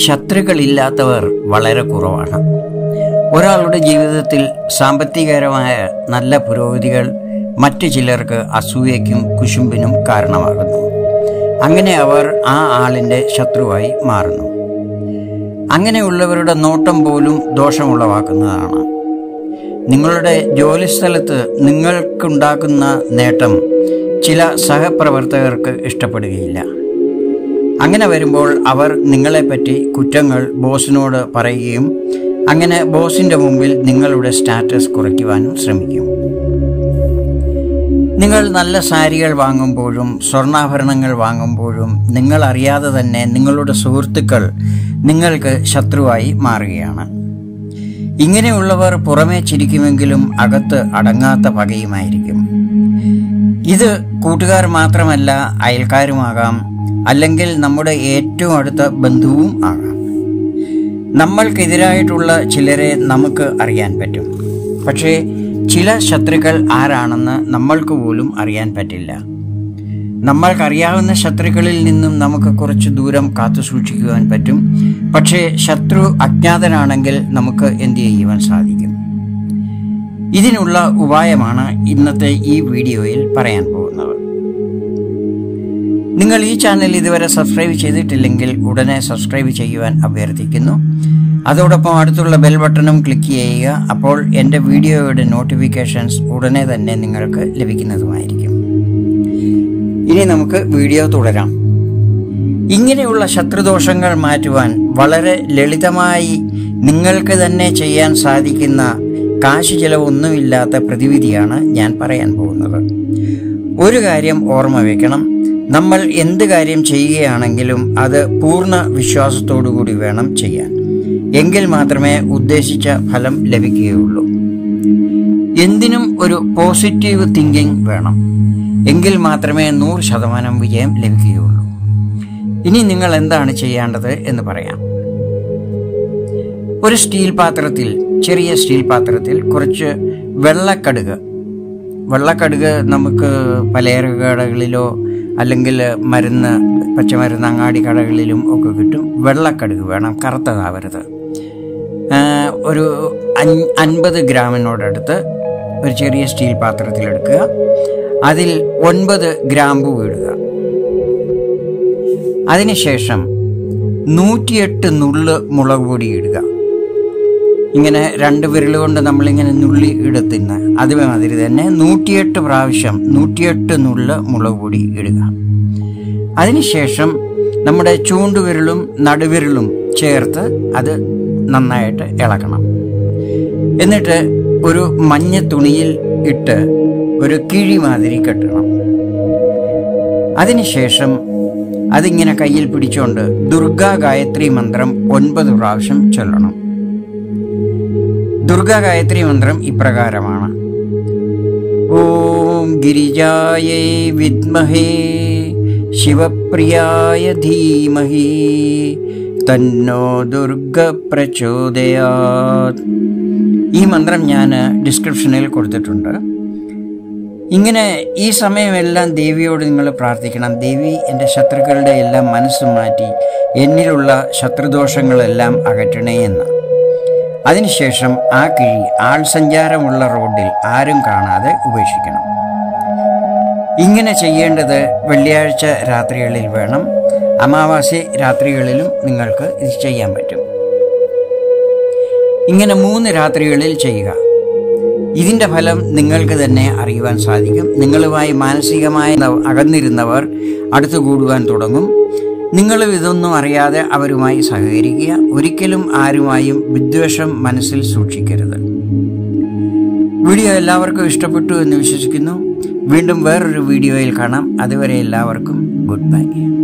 ശത്രുക്കളില്ലാത്തവർ വളരെ കുറവാണ് ഒരാളുടെ ജീവിതത്തിൽ സാമ്പത്തികപരമായ നല്ല പുരോഗതികൾ മറ്റു ചിലർക്ക് അസൂയയ്ക്കും കുശുമ്പിനും കാരണമാകുന്നു അങ്ങനെ അവർ ആ ആളിൻ്റെ ശത്രുവായി മാറുന്നു അങ്ങനെയുള്ളവരുടെ നോട്ടം പോലും ദോഷമുളവാക്കുന്നതാണ് നിങ്ങളുടെ ജോലിസ്ഥലത്ത് നിങ്ങൾക്കുണ്ടാക്കുന്ന നേട്ടം ചില സഹപ്രവർത്തകർക്ക് ഇഷ്ടപ്പെടുകയില്ല അങ്ങനെ വരുമ്പോൾ അവർ നിങ്ങളെപ്പറ്റി കുറ്റങ്ങൾ ബോസിനോട് പറയുകയും അങ്ങനെ ബോസിന്റെ മുമ്പിൽ നിങ്ങളുടെ സ്റ്റാറ്റസ് കുറയ്ക്കുവാനും ശ്രമിക്കും നിങ്ങൾ നല്ല സാരികൾ വാങ്ങുമ്പോഴും സ്വർണ്ണാഭരണങ്ങൾ വാങ്ങുമ്പോഴും നിങ്ങൾ അറിയാതെ തന്നെ നിങ്ങളുടെ സുഹൃത്തുക്കൾ നിങ്ങൾക്ക് ശത്രുവായി മാറുകയാണ് ഇങ്ങനെയുള്ളവർ പുറമേ ചിരിക്കുമെങ്കിലും അകത്ത് അടങ്ങാത്ത പകയുമായിരിക്കും ഇത് കൂട്ടുകാർ മാത്രമല്ല അയൽക്കാരുമാകാം അല്ലെങ്കിൽ നമ്മുടെ ഏറ്റവും അടുത്ത ബന്ധുവും ആകാം നമ്മൾക്കെതിരായിട്ടുള്ള ചിലരെ നമുക്ക് അറിയാൻ പറ്റും പക്ഷേ ചില ശത്രുക്കൾ ആരാണെന്ന് നമ്മൾക്ക് പോലും അറിയാൻ പറ്റില്ല നമ്മൾക്കറിയാവുന്ന ശത്രുക്കളിൽ നിന്നും നമുക്ക് കുറച്ച് ദൂരം കാത്തു സൂക്ഷിക്കുവാൻ പറ്റും പക്ഷേ ശത്രു അജ്ഞാതനാണെങ്കിൽ നമുക്ക് എന്ത് ചെയ്യുവാൻ സാധിക്കും ഇതിനുള്ള ഉപായമാണ് ഇന്നത്തെ ഈ വീഡിയോയിൽ പറയാൻ പോകുന്നത് നിങ്ങൾ ഈ ചാനൽ ഇതുവരെ സബ്സ്ക്രൈബ് ചെയ്തിട്ടില്ലെങ്കിൽ ഉടനെ സബ്സ്ക്രൈബ് ചെയ്യുവാൻ അഭ്യർത്ഥിക്കുന്നു അതോടൊപ്പം അടുത്തുള്ള ബെൽ ബട്ടണും ക്ലിക്ക് ചെയ്യുക അപ്പോൾ എൻ്റെ വീഡിയോയുടെ നോട്ടിഫിക്കേഷൻസ് ഉടനെ തന്നെ നിങ്ങൾക്ക് ലഭിക്കുന്നതുമായിരിക്കും ഇനി നമുക്ക് വീഡിയോ തുടരാം ഇങ്ങനെയുള്ള ശത്രുദോഷങ്ങൾ മാറ്റുവാൻ വളരെ ലളിതമായി നിങ്ങൾക്ക് തന്നെ ചെയ്യാൻ സാധിക്കുന്ന കാശ് ചിലവൊന്നുമില്ലാത്ത പ്രതിവിധിയാണ് ഞാൻ പറയാൻ പോകുന്നത് ഒരു കാര്യം ഓർമ്മ വെക്കണം നമ്മൾ എന്ത് കാര്യം ചെയ്യുകയാണെങ്കിലും അത് പൂർണ്ണ വിശ്വാസത്തോടു കൂടി വേണം ചെയ്യാൻ എങ്കിൽ മാത്രമേ ഉദ്ദേശിച്ച ഫലം ലഭിക്കുകയുള്ളൂ എന്തിനും ഒരു പോസിറ്റീവ് തിങ്കിങ് വേണം എങ്കിൽ മാത്രമേ നൂറ് ശതമാനം വിജയം ലഭിക്കുകയുള്ളൂ ഇനി നിങ്ങൾ എന്താണ് ചെയ്യേണ്ടത് എന്ന് പറയാം ഒരു സ്റ്റീൽ പാത്രത്തിൽ ചെറിയ സ്റ്റീൽ പാത്രത്തിൽ കുറച്ച് വെള്ളക്കടുക് വെള്ളക്കടുക് നമുക്ക് പലചരക്ക് കടകളിലോ അല്ലെങ്കിൽ മരുന്ന് പച്ചമരുന്ന് അങ്ങാടി കടകളിലും ഒക്കെ കിട്ടും വെള്ളക്കടുക് വേണം കറുത്തതാവരുത് ഒരു അൻപത് ഗ്രാമിനോടടുത്ത് ഒരു ചെറിയ സ്റ്റീൽ പാത്രത്തിലെടുക്കുക അതിൽ ഒൻപത് ഗ്രാമ്പു ഇടുക അതിനുശേഷം നൂറ്റിയെട്ട് നുള്ള് മുളക് പൊടി ഇടുക ഇങ്ങനെ രണ്ട് വിരൽ കൊണ്ട് നമ്മളിങ്ങനെ നുള്ളി ഇടത്തുന്ന അതുമാതിരി തന്നെ നൂറ്റിയെട്ട് പ്രാവശ്യം നൂറ്റിയെട്ട് നുള്ള് മുളക് പൊടി ഇടുക അതിനുശേഷം നമ്മുടെ ചൂണ്ടുവിരലും നടുവിരലും ചേർത്ത് അത് നന്നായിട്ട് ഇളക്കണം എന്നിട്ട് ഒരു മഞ്ഞ തുണിയിൽ ഇട്ട് ഒരു കിഴി മാതിരി കെട്ടണം അതിനുശേഷം അതിങ്ങനെ കയ്യിൽ പിടിച്ചുകൊണ്ട് ദുർഗാ ഗായത്രി മന്ത്രം ഒൻപത് പ്രാവശ്യം ചൊല്ലണം ദുർഗാ ഗായത്രി മന്ത്രം ഇപ്രകാരമാണ് ഓം ഗിരിജായേ വിദ്മഹേ ശിവപ്രിയായ ധീമഹി തന്നോ ദുർഗ പ്രചോദയാത് ഈ മന്ത്രം ഞാൻ ഡിസ്ക്രിപ്ഷനിൽ കൊടുത്തിട്ടുണ്ട് ഇങ്ങനെ ഈ സമയമെല്ലാം ദേവിയോട് നിങ്ങൾ പ്രാർത്ഥിക്കണം ദേവി എൻ്റെ ശത്രുക്കളുടെ എല്ലാം മനസ്സ് മാറ്റി എന്നിലുള്ള ശത്രുദോഷങ്ങളെല്ലാം അകറ്റണേ എന്ന് അതിനുശേഷം ആ കിഴി ആൾ സഞ്ചാരമുള്ള റോഡിൽ ആരും കാണാതെ ഉപേക്ഷിക്കണം ഇങ്ങനെ ചെയ്യേണ്ടത് വെള്ളിയാഴ്ച രാത്രികളിൽ വേണം അമാവാസി രാത്രികളിലും നിങ്ങൾക്ക് ഇത് ചെയ്യാൻ പറ്റും ഇങ്ങനെ മൂന്ന് രാത്രികളിൽ ചെയ്യുക ഇതിൻ്റെ ഫലം നിങ്ങൾക്ക് തന്നെ അറിയുവാൻ സാധിക്കും നിങ്ങളുമായി മാനസികമായി അകന്നിരുന്നവർ അടുത്തു കൂടുവാൻ തുടങ്ങും നിങ്ങളും ഇതൊന്നും അറിയാതെ അവരുമായി സഹകരിക്കുക ഒരിക്കലും ആരുമായും വിദ്വേഷം മനസ്സിൽ സൂക്ഷിക്കരുത് വീഡിയോ എല്ലാവർക്കും ഇഷ്ടപ്പെട്ടു എന്ന് വിശ്വസിക്കുന്നു വീണ്ടും വേറൊരു വീഡിയോയിൽ കാണാം അതുവരെ എല്ലാവർക്കും ഗുഡ് ബൈ